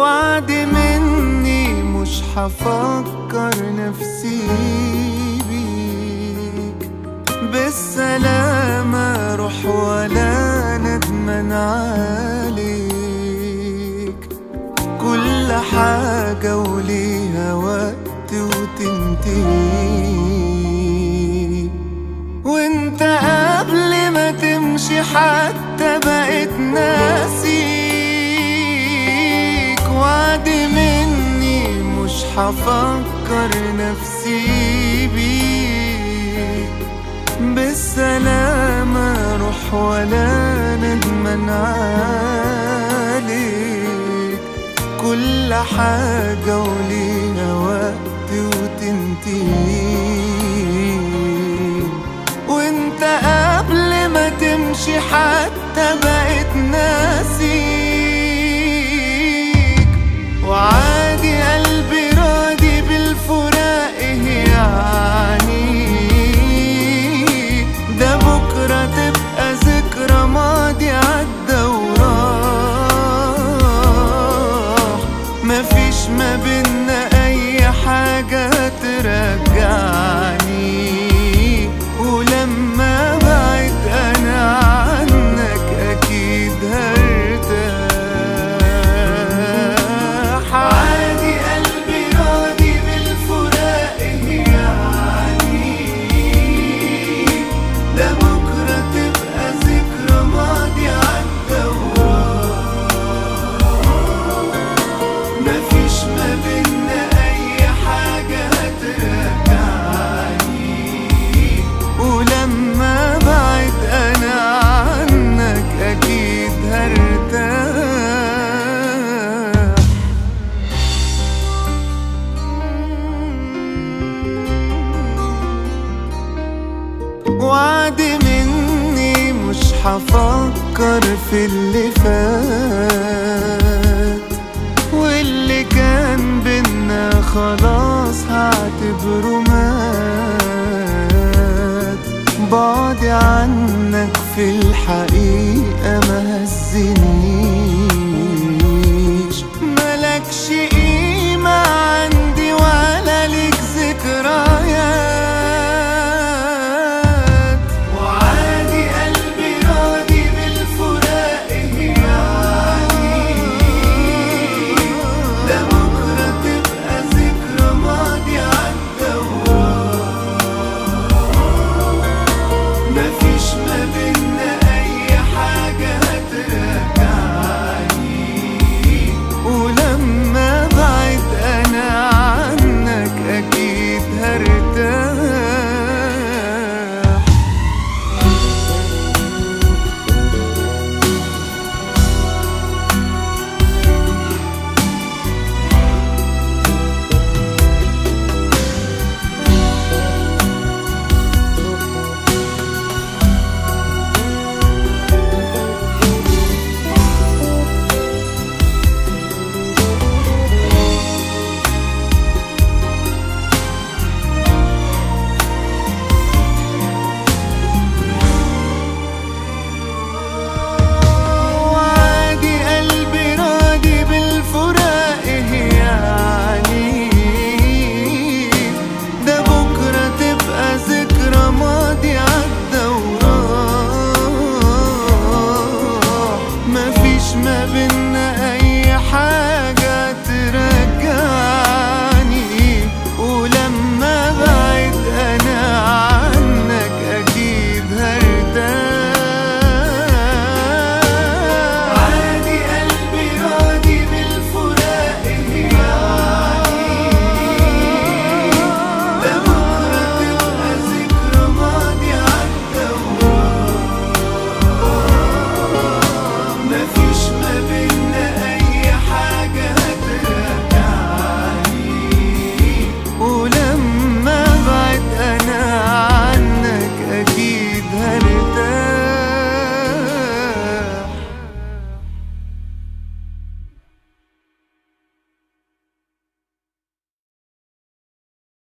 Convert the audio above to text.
وعد مني مش هفكر نفسي بيك بالسلامة روح ولا ندمن عليك كل حاجة وليها وقت وتنتهي وانت قبل ما تمشي حتى بقيت ناسيك وعد مني مش هفكر نفسي بيك بالسلامة روح ولا ندمن عليك كل حاجة وليها وقت وتنتهي وانت قبل ما تمشي حتى بقيت ناسيك وعادي قلبي راضي بالفراق إيه يعني ده بكرة تبقى ذكرى ماضي عدى وراح مفيش ما بينا أي حاجة ترجعني ولما بعد أنا عنك أكيد هرتاح عادي قلبي راضي بالفراق يعني ده بكرة تبقى ذكرى ماضي عدى مفيش ما بينا أي حاجة هترجعني ولما بعد أنا عنك أكيد هرتاح وعد مني مش هفكر في اللي فات واللي كان بينا خلاص هعتبره مات بعدي عنك في الحقيقة ما هزنيش